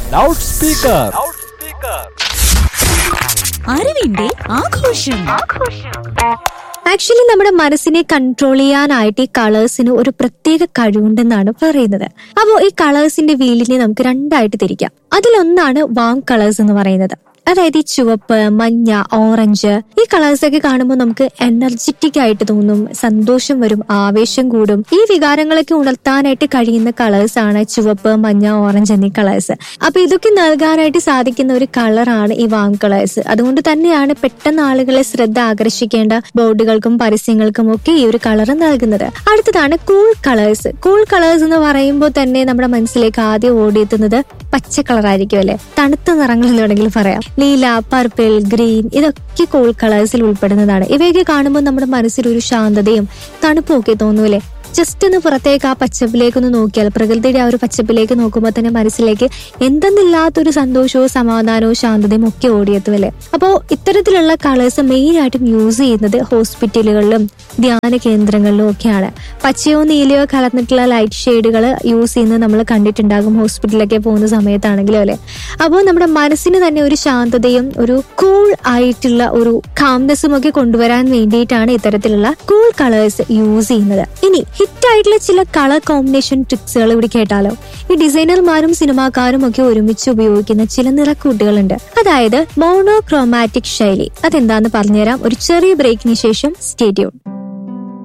loud speaker അറിവിന്റെ ആഘോഷം actually നമ്മുടെ മനസ്സിനെ കൺട്രോൾ ചെയ്യാനായിട്ട് ഈ കളേഴ്സിന് ഒരു പ്രത്യേക കഴിവുണ്ടെന്നാണ് പറയുന്നത് അപ്പോൾ ഈ കളേഴ്സിന്റെ വീലിനെ നമുക്ക് രണ്ടായിട്ട് തിരിക്കാം അതിലൊന്നാണ് വാം കളേഴ്സ് എന്ന് പറയുന്നത് അതായത് ഈ ചുവപ്പ് മഞ്ഞ ഓറഞ്ച് ഈ കളേഴ്സ് ഒക്കെ കാണുമ്പോൾ നമുക്ക് എനർജറ്റിക് ആയിട്ട് തോന്നും സന്തോഷം വരും ആവേശം കൂടും ഈ വികാരങ്ങളൊക്കെ ഉണർത്താനായിട്ട് കഴിയുന്ന കളേഴ്സ് ആണ് ചുവപ്പ് മഞ്ഞ ഓറഞ്ച് എന്നീ കളേഴ്സ് അപ്പൊ ഇതൊക്കെ നൽകാനായിട്ട് സാധിക്കുന്ന ഒരു കളറാണ് ഈ വാം കളേഴ്സ് അതുകൊണ്ട് തന്നെയാണ് പെട്ടെന്ന് ആളുകളെ ശ്രദ്ധ ആകർഷിക്കേണ്ട ബോർഡുകൾക്കും പരസ്യങ്ങൾക്കും ഒക്കെ ഈ ഒരു കളർ നൽകുന്നത് അടുത്തതാണ് കൂൾ കളേഴ്സ് കൂൾ കളേഴ്സ് എന്ന് പറയുമ്പോൾ തന്നെ നമ്മുടെ മനസ്സിലേക്ക് ആദ്യം ഓടിയെത്തുന്നത് പച്ച കളറായിരിക്കും അല്ലെ തണുത്ത നിറങ്ങൾ എന്ന് വേണമെങ്കിൽ പറയാം നീല പർപ്പിൾ ഗ്രീൻ ഇതൊക്കെ കൂൾ കളേഴ്സിൽ ഉൾപ്പെടുന്നതാണ് ഇവയൊക്കെ കാണുമ്പോൾ നമ്മുടെ മനസ്സിൽ ഒരു ശാന്തതയും തണുപ്പും ഒക്കെ തോന്നൂലേ ജസ്റ്റ് ഒന്ന് പുറത്തേക്ക് ആ പച്ചപ്പിലേക്ക് ഒന്ന് നോക്കിയാൽ പ്രകൃതിയുടെ ആ ഒരു പച്ചപ്പിലേക്ക് നോക്കുമ്പോൾ തന്നെ മനസ്സിലേക്ക് എന്തെന്നില്ലാത്തൊരു സന്തോഷവും സമാധാനവും ശാന്തതയും ഒക്കെ ഓടിയെത്തുമല്ലേ അപ്പോൾ ഇത്തരത്തിലുള്ള കളേഴ്സ് മെയിൻ ആയിട്ടും യൂസ് ചെയ്യുന്നത് ഹോസ്പിറ്റലുകളിലും ധ്യാന കേന്ദ്രങ്ങളിലും ഒക്കെയാണ് പച്ചയോ നീലയോ കലർന്നിട്ടുള്ള ലൈറ്റ് ഷെയ്ഡുകൾ യൂസ് ചെയ്യുന്നത് നമ്മൾ കണ്ടിട്ടുണ്ടാകും ഹോസ്പിറ്റലിലൊക്കെ പോകുന്ന സമയത്താണെങ്കിലും അല്ലെ അപ്പോൾ നമ്മുടെ മനസ്സിന് തന്നെ ഒരു ശാന്തതയും ഒരു കൂൾ ആയിട്ടുള്ള ഒരു കാംനെസ്സും ഒക്കെ കൊണ്ടുവരാൻ വേണ്ടിയിട്ടാണ് ഇത്തരത്തിലുള്ള കൂൾ കളേഴ്സ് യൂസ് ചെയ്യുന്നത് ഇനി ഹിറ്റ് ആയിട്ടുള്ള ചില കളർ കോമ്പിനേഷൻ ട്രിക്സുകൾ ഇവിടെ കേട്ടാലോ ഈ ഡിസൈനർമാരും സിനിമാക്കാരും ഒക്കെ ഒരുമിച്ച് ഉപയോഗിക്കുന്ന ചില നിറക്കൂട്ടുകളുണ്ട് അതായത് മോണോക്രോമാറ്റിക് ശൈലി അതെന്താന്ന് പറഞ്ഞുതരാം ഒരു ചെറിയ ബ്രേക്കിന് ശേഷം സ്റ്റേഡിയം